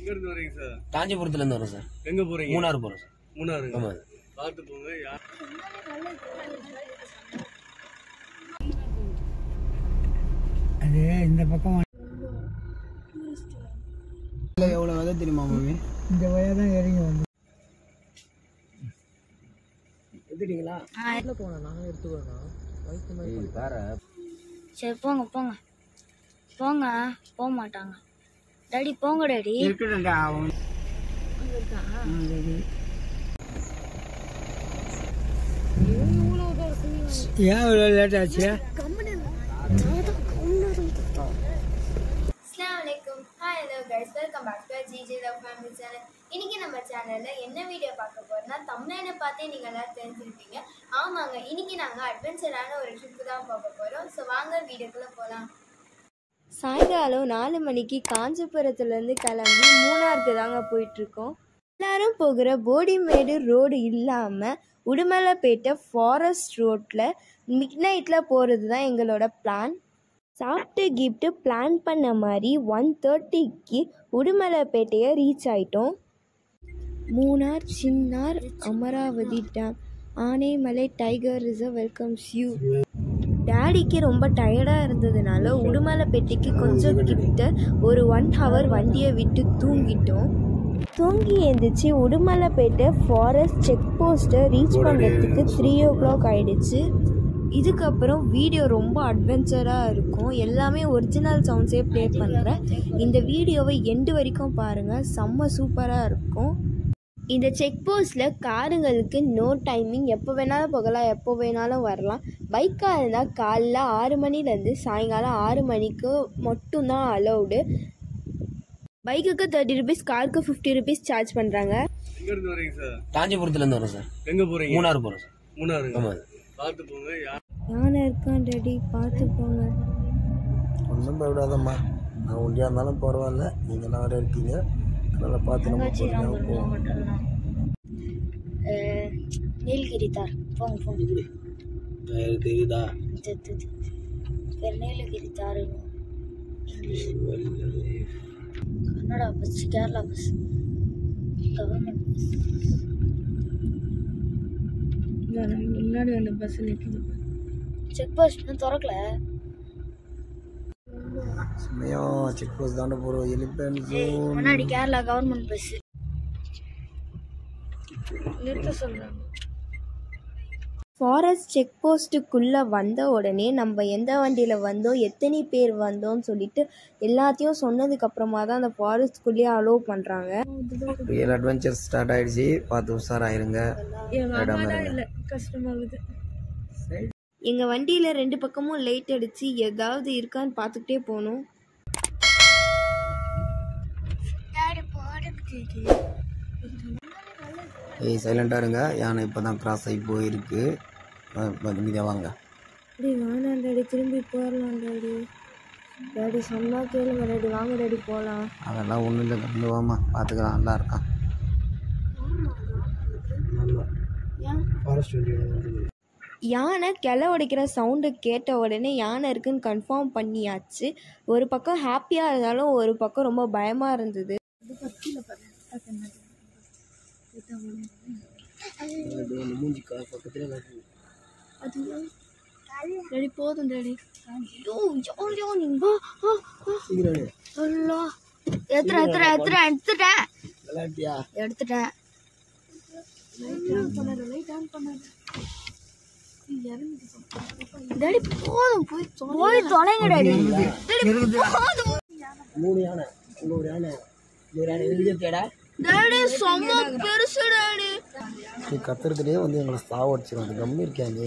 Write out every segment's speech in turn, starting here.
எங்க இருந்து வரீங்க சார் காஞ்சிபுரத்துல இருந்து வரோம் சார் எங்க போறீங்க மூணாறு போறோம் சார் மூணாறுங்க ஆமா சார் பார்த்து போங்க யார் அது இந்த பக்கம் எவ்வளோ விதை தெரியுமா மாமி இந்த வய தான் இறங்கி வந்து எடுத்துட்டீங்களா சரி போங்க போங்க போங்க போக மாட்டாங்க டாடி போங்க டாடி இருக்கட்டும்டா அவன் ம், சரி. ஏன் இவ்வளோ லேட் ஆச்சு அஸ்லாமலைக்கும் hi hello guys welcome back to GJ love family channel இன்னைக்கு நம்ம சேனல்ல என்ன வீடியோ பார்க்க போறோம்னா தமிழ்நாடு பார்த்தே நீங்க எல்லாம் தெரிஞ்சிருப்பீங்க ஆமாங்க இன்னைக்கு நாங்க அட்வென்ச்சரான ஒரு ட்ரிப்பு தான் பார்க்க போறோம் ஸோ வாங்க வீடியோக்குள்ள போலாம் சாயங்காலம் நாலு மணிக்கு காஞ்சிபுரத்துலேருந்து கிளம்பி மூணாருக்கு தாங்க போயிட்டுருக்கோம் எல்லாரும் போகிற போடிமேடு ரோடு இல்லாமல் உடுமலைப்பேட்டை ஃபாரஸ்ட் ரோட்டில் மிட் நைட்டில் போகிறது தான் எங்களோட பிளான் சாப்பிட்டு கிஃப்ட்டு பிளான் பண்ண மாதிரி ஒன் தேர்ட்டிக்கு உடுமலைப்பேட்டையை ரீச் ஆயிட்டோம் Munnar Chinnar Amaravathi dam Anaimalai tiger reserve welcomes you டேடிக்கு ரொம்ப டயர்டாக இருந்ததுனால உடுமலைப்பேட்டைக்கு கொஞ்சம் கிட்ட ஒரு ஒன் ஹவர் வண்டியை விட்டு தூங்கிட்டோம் தூங்கி எழுந்திரிச்சு உடுமலைப்பேட்டை ஃபாரஸ்ட் செக் போஸ்ட்டை ரீச் பண்ணுறதுக்கு த்ரீ ஓ கிளாக் ஆயிடுச்சு இதுக்கப்புறம் வீடியோ ரொம்ப அட்வென்ச்சராக இருக்கும் எல்லாமே ஒரிஜினல் சவுண்ட்ஸே ப்ளே பண்ணுறேன் இந்த வீடியோவை எண்டு வரைக்கும் பாருங்கள் செம்ம சூப்பராக இருக்கும் இந்த செக் போஸ்ட்டில் காருங்களுக்கு நோ டைமிங் எப்போ வேணாலும் போகலாம் எப்போ வேணாலும் வரலாம் பைக்காக இருந்தால் காலைல ஆறு மணிலேருந்து சாயங்காலம் ஆறு மணிக்கு மட்டும்தான் அலௌடு பைக்குக்கு தேர்ட்டி ருபீஸ் காருக்கு ஃபிஃப்டி ருபீஸ் சார்ஜ் பண்ணுறாங்க எங்க இருந்து வரீங்க சார் காஞ்சிபுரத்துல இருந்து வரோம் சார் எங்க போறீங்க மூணாறு போறோம் சார் மூணாறுங்க ஆமா சார் பார்த்து போங்க யார் யானை இருக்கான் ரெடி பார்த்து போங்க ஒன்றும் பயப்படாதம்மா நான் ஒண்டியாக இருந்தாலும் பரவாயில்ல நீங்கள் வேறு இருக்கீங்க அதனால் பார்த்து நம்ம பொறுமையாக போவோம் நீலகிரி தார் போங்க போங்க டயர் தெரியுதா இது, இது, இது. பேர் நீலகிரி தாருன்னு Kannada bus Kerala bus government bus முன்னாடி அந்த பஸ் நிற்குது செக் போஸ்ட் இன்னும் திறக்கல சுமையம் செக் போஸ்ட் தாண்ட போகிறோம் எலிபென்ட் ஏய், முன்னாடி கேரளா கவர்மெண்ட் பஸ் நிறுத்த சொல்கிறாங்க ஃபாரஸ்ட் செக் போஸ்ட்டுக்குள்ளே வந்த உடனே நம்ம எந்த வண்டியில் வந்தோம் எத்தனை பேர் வந்தோம்னு சொல்லிட்டு எல்லாத்தையும் சொன்னதுக்கப்புறமா தான் அந்த ஃபாரஸ்ட்குள்ளேயே அலோவ் பண்ணுறாங்க ரியல் அட்வென்ச்சர் ஸ்டார்ட் ஆயிடுச்சு பார்த்து உஷாராயிருங்க விடாம இருங்க கஷ்டமாகுது எங்கள் வண்டியில் ரெண்டு பக்கமும் லைட் அடித்து ஏதாவது இருக்கான்னு பார்த்துக்கிட்டே போகணும் ஏய் சைலண்டாக இருங்க யானை இப்போ தான் கிராஸ் ஆகி போயிருக்கு மீதியாக வாங்க டேடி வேணாம் டாடி திரும்பி போயிடலாம் டாடி டாடி சொன்னா கேளுங்க டாடி வாங்க டாடி போகலாம் அதெல்லாம் ஒன்றும் இல்லை கண்டு வாமா பார்த்துக்கலாம் நல்லா இருக்கான் ஃபாரஸ்ட் யானை கிளை உடைக்கிற சவுண்டு கேட்ட உடனே யானை இருக்குன்னு கன்ஃபார்ம் பண்ணியாச்சு ஒரு பக்கம் ஹாப்பியாக இருந்தாலும் ஒரு பக்கம் ரொம்ப பயமாக இருந்தது மூஞ்சி பக்கத்தில் டாடி போதும் டாடி ஐயோ ஐயோ நீங்க சொல்லா எடுத்துட்டேன் எடுத்துட்டேன் எடுத்துட்டேன் எடுத்துட்டேன் விளையாட்டியா எடுத்துட்டேன் டாடி போதும் போய் போய் தொலைங்க டாடி மூணு யானை இங்கே ஒரு யானை ஒரு யானை எழுதிய தேடா டாடி செம்ம பெருசு டாடி நீ கத்துறதுலேயே வந்து எங்களை சாவடிச்சிடும் அது கம்மி இருக்காங்க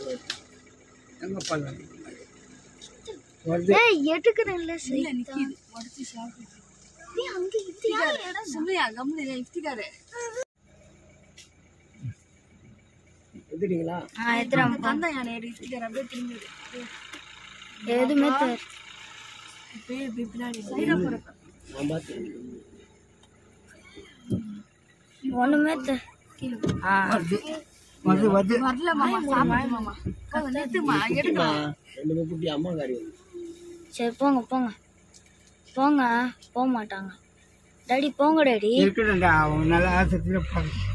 ஏய் எடுக்கிறேன்ல இல்ல நிக்கிது உடைச்சு சாப்பிடு நீ அங்க இது யார் இடம் சொல்லுயா கம்முனு இஃப்திகாரு எடுத்துட்டீங்களா ஆ எத்தனை தந்த யானை எடு இஃப்திகார் அப்படியே திரும்பி எதுவுமே தெரியல இப்பயே இப்படி பின்னாடி சைடா போறப்ப நான் பார்த்து ஒண்ணுமே தெ ஆ வருது வருது வரல மாமா சாப்பிடு மாமா நிறுத்துமா எடுக்கலாம் ரெண்டு குட்டி அம்மா காரி சரி போங்க போங்க போங்க போக மாட்டாங்க டாடி போங்க டாடி இருக்கட்டும்டா அவங்க நல்ல ஆசத்தில் பார்க்க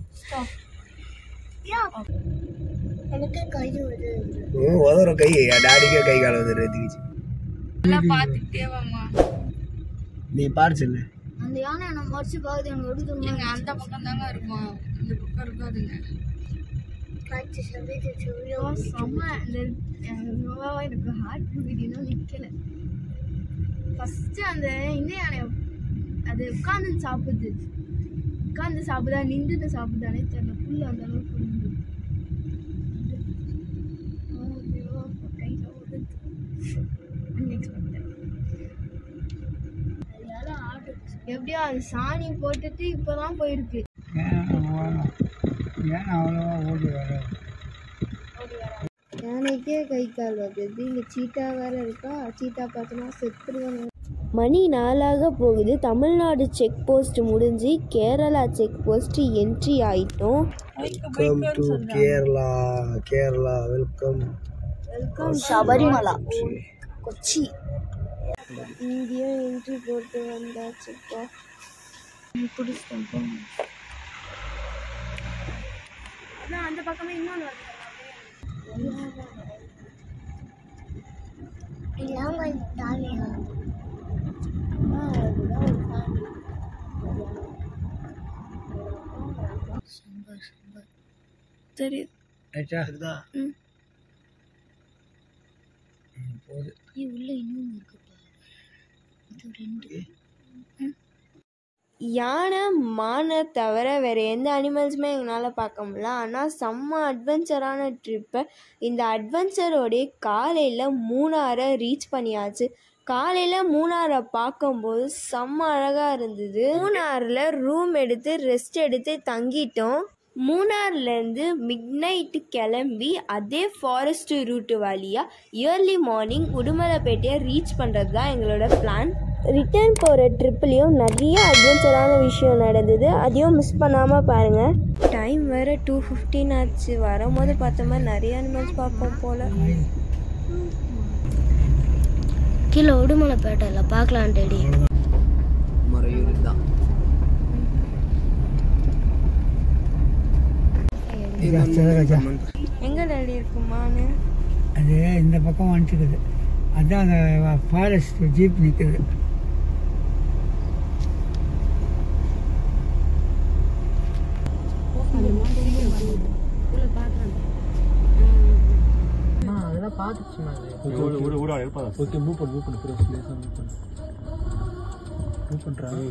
எனக்கு கை வருது உதற கை டாடிக்கே கை கால வந்துடுறதுக்கு நீ பாரு சொல்லு அந்த யானை என்ன மறைச்சு பார்க்குது எனக்கு எடுக்கணும் அந்த பக்கம் தாங்க இருக்கும் இந்த பக்கம் இருக்காதுங்க காய்ச்சி சமைச்சு செம்ம இந்த நோவாக எனக்கு ஹார்ட் பீட்டினா நிற்கல ஃபஸ்ட்டு அந்த இந்த யானை அது உட்காந்து சாப்பிடுது உட்காந்து சாப்பிடுதா நின்றுட்டு சாப்பிடுதானே தெரியல புல் அந்த அளவுக்கு இருந்து கையில் ஓடுது அன்எக்ஸ்பெக்டட் எப்படியோ அது சாணி போட்டுட்டு இப்போதான் போயிருக்கு ஏன் அவ்வளோவா ஓடி வராது யானைக்கே கை கால் வருது இங்கே சீட்டா வேற இருக்கா சீட்டா பார்த்தோன்னா செத்துருவாங்க மணி நாளாக போகுது தமிழ்நாடு செக் போஸ்ட் முடிஞ்சு கேரளா செக் போஸ்ட் என்ட்ரி ஆயிட்டோம் welcome to Kerala Kerala welcome Sabarimala Kochi இங்கேயும் என்ட்ரி போட்டு வந்தாச்சுப்பா பிடிச்சிட்டேன் அதான் அந்த பக்கமே இன்னொன்று வருது இல்லாம தாலியா சரி ஆச்சா உள்ள இன்னொன்று இருக்குப்பா இது ரெண்டு யானை மானை தவிர வேறு எந்த அனிமல்ஸுமே எங்களால் பார்க்க முடியல ஆனால் செம்ம அட்வென்ச்சரான ட்ரிப்பை இந்த அட்வென்ச்சரோடைய காலையில் மூணாரை ரீச் பண்ணியாச்சு காலையில் மூணாரை பார்க்கும்போது செம்ம அழகாக இருந்தது மூணாரில் ரூம் எடுத்து ரெஸ்ட் எடுத்து தங்கிட்டோம் மூணார்லேருந்து மிட் நைட்டு கிளம்பி அதே ஃபாரஸ்ட் ரூட்டு வழியாக இயர்லி மார்னிங் உடுமலைப்பேட்டையை ரீச் பண்ணுறது தான் எங்களோட பிளான் ரிட்டர்ன் போகிற ட்ரிப்லேயும் நிறைய அட்வென்ச்சரான விஷயம் நடந்தது அதையும் மிஸ் பண்ணாமல் பாருங்கள் டைம் வேறு டூ ஃபிஃப்டின் ஆச்சு வரும்போது பார்த்த மாதிரி நிறைய அனிமல்ஸ் பார்ப்போம் போல் கீழே உடுமலைப்பேட்டையில் பார்க்கலாம் டேடி மறையூர் தான் எங்கே டேடி இருக்குமான்னு அது இந்த பக்கம் வந்துட்டுக்குது அதான் அந்த ஃபாரஸ்ட் ஜீப் நிற்குது அதெல்லாம் பார்த்துட்டு சொன்னாங்க ஓகே மூவ் பண்ணு மூவ் பண்ணு ஃப்ரெஷ் லேசாக மூவ் பண்ணு மூவ் பண்ணுறாங்க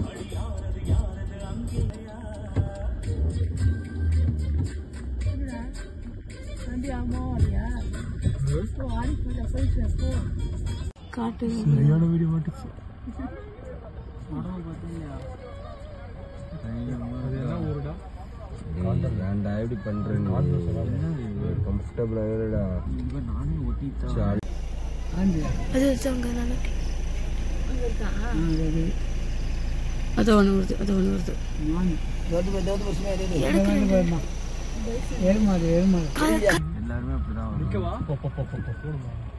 சரியான வீடியோ மாட்டுச்சு ஏன்டா எப்படி பண்ற நீ கம்ஃபர்டபுள் ஆகிடா அது அங்கே நினைக்கிறேன் அது ஒன்று வருது அது ஒன்று வருது எருமாது எருமாது எல்லாருமே அப்படிதான் வரும்.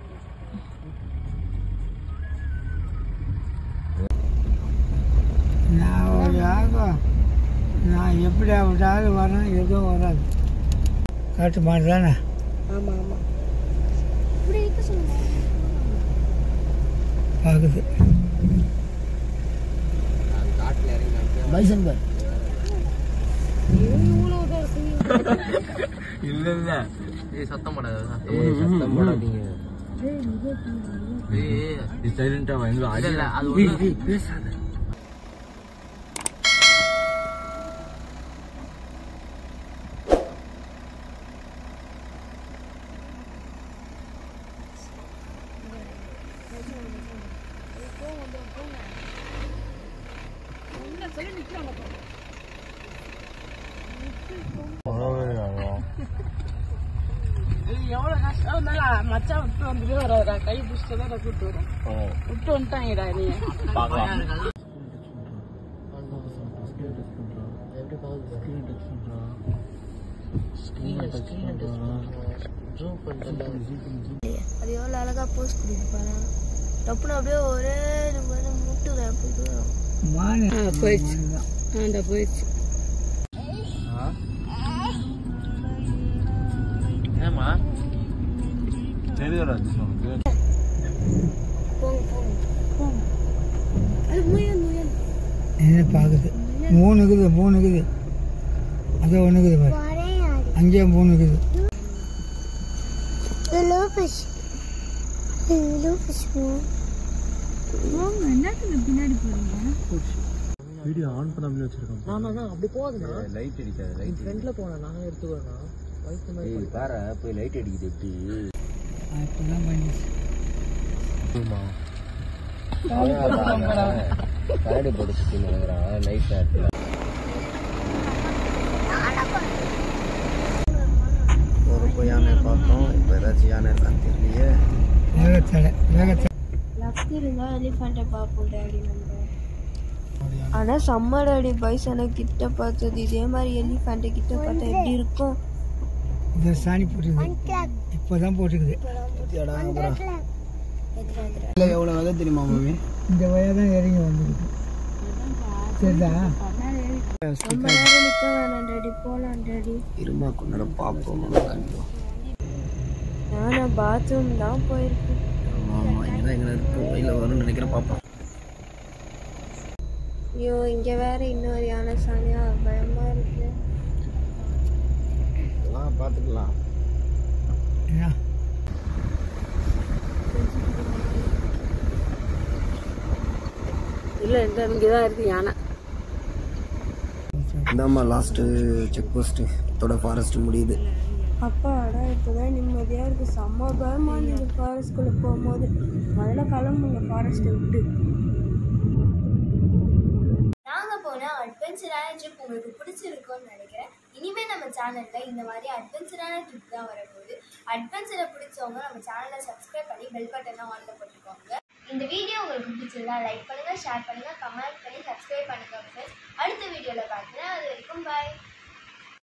நான் ஒரு ஆகும் நான் எப்படி விட்டாலும் வரேன் எதுவும் வராது காட்டு மாடு தானே ஆமாம் ஆமாம் பார்க்குது பைசன் பார் இல்ல இல்ல ஏய் சத்தம் போடாத சத்தம் ஏய், சத்தம் போடாதீங்க நீ சைலண்டா வா எங்க இல்ல, இல்ல, அது ஏய், ஒண்ணு- ஏய், பேசாத எவ்வளோ கஷ்டம் இருந்தாலும் மச்சான் விட்டு வந்துட்டு வராதுடா கை பிடிச்சிட்டு தான் கூப்பிட்டு வரும் விட்டு வந்துட்டாங்கடா நீ அது எவ்வளோ அழகாக போஸ்ட் கொடுத்து பாரு டப்புன்னு அப்படியே ஒரே இது வந்து முட்டுது அப்படி தூரம் மான் போயிடுச்சு ஆண்டா போயிடுச்சு ஏமா தெரியும் ராஜேஷ் உனக்கு என்ன பார்க்குது மூணு இருக்குது மூணு இருக்குது அதோ ஒன்று இருக்குது பாரு அங்கேயே மூணு இருக்குது வீடியோ ஆன் பண்ணாமலே வச்சிருக்கோம் நான் தான் அப்படி போகுதுண்ணா லைட் அடிக்காது லைட் ஃப்ரெண்ட்ல போனேன் நான் எடுத்துக்கிறேண்ணா வயிற்று மாதிரி ஏய் பாரு போய் லைட் அடிக்குது எப்படி அப்படிலாம் பண்ணிச்சு கரடி போட்டு சுற்றி நினைக்கிறான் லைட் நேரத்தில் ஒரு போய் யானை பார்த்தோம் இப்போ ஏதாச்சும் யானை இருக்கான்னு தெரியலையே வேகத்தடை வேகத்தடை லக் இருந்தா எலிஃபண்ட்டை பார்ப்போம் டேடி நம்ம ஆனால் செம்ம டாடி பைசனை கிட்ட பார்த்தது இதே மாதிரி எலிஃபண்ட்டை கிட்ட பார்த்தா எப்படி இருக்கும் இதில் சாணி போட்டுக்குது இப்போ தான் போட்டுக்குது இல்லை எவ்வளோ விதை தெரியுமா மாமி இந்த வயது தான் இறங்கி வந்துருக்கு சரிதா ரொம்ப நேரம் நிற்க வேணாம் டாடி போகலாம் டாடி இருமா கொஞ்ச நேரம் பார்ப்போம் நானும் பாத்ரூம் தான் போயிருக்கேன் ஆமாம் இங்கே தான் எங்கே இருக்கும் வயலில் வரும்னு நினைக்கிறேன் பார்ப்போம் ஐயோ இங்கே வேற இன்னொரு யானை சாணியா பயமா இருக்கு எல்லாம் பார்த்துக்கலாம் என்ன இல்லை இந்த இங்கே தான் இருக்கு யானை இதாம்மா லாஸ்ட்டு செக் போஸ்ட்டு இதோட ஃபாரஸ்ட் முடியுது அப்பாடா இப்போதான் நிம்மதியாக இருக்கு செம்ம பயமா இருந்தது ஃபாரஸ்ட்குள்ளே போகும்போது முதல்ல கிளம்புங்க ஃபாரஸ்ட்டை விட்டு நாங்கள் போன அட்வென்ச்சரான ட்ரிப் உங்களுக்கு பிடிச்சிருக்கும்னு நினைக்கிறேன் இனிமேல் நம்ம சேனலில் இந்த மாதிரி அட்வென்ச்சரான ட்ரிப் தான் வரப்போகுது அட்வென்ச்சரை பிடிச்சவங்க நம்ம சேனலை சப்ஸ்கிரைப் பண்ணி பெல் பட்டனை ஆன்ல போட்டுக்கோங்க இந்த வீடியோ உங்களுக்கு பிடிச்சிருந்தா லைக் பண்ணுங்கள் ஷேர் பண்ணுங்கள் கமெண்ட் பண்ணி சப்ஸ்கிரைப் பண்ணுங்கள் ஃப்ரெண்ட்ஸ் அடுத்த வீடியோவில் பார்க்குறேன் அது வரைக்கும் பாய்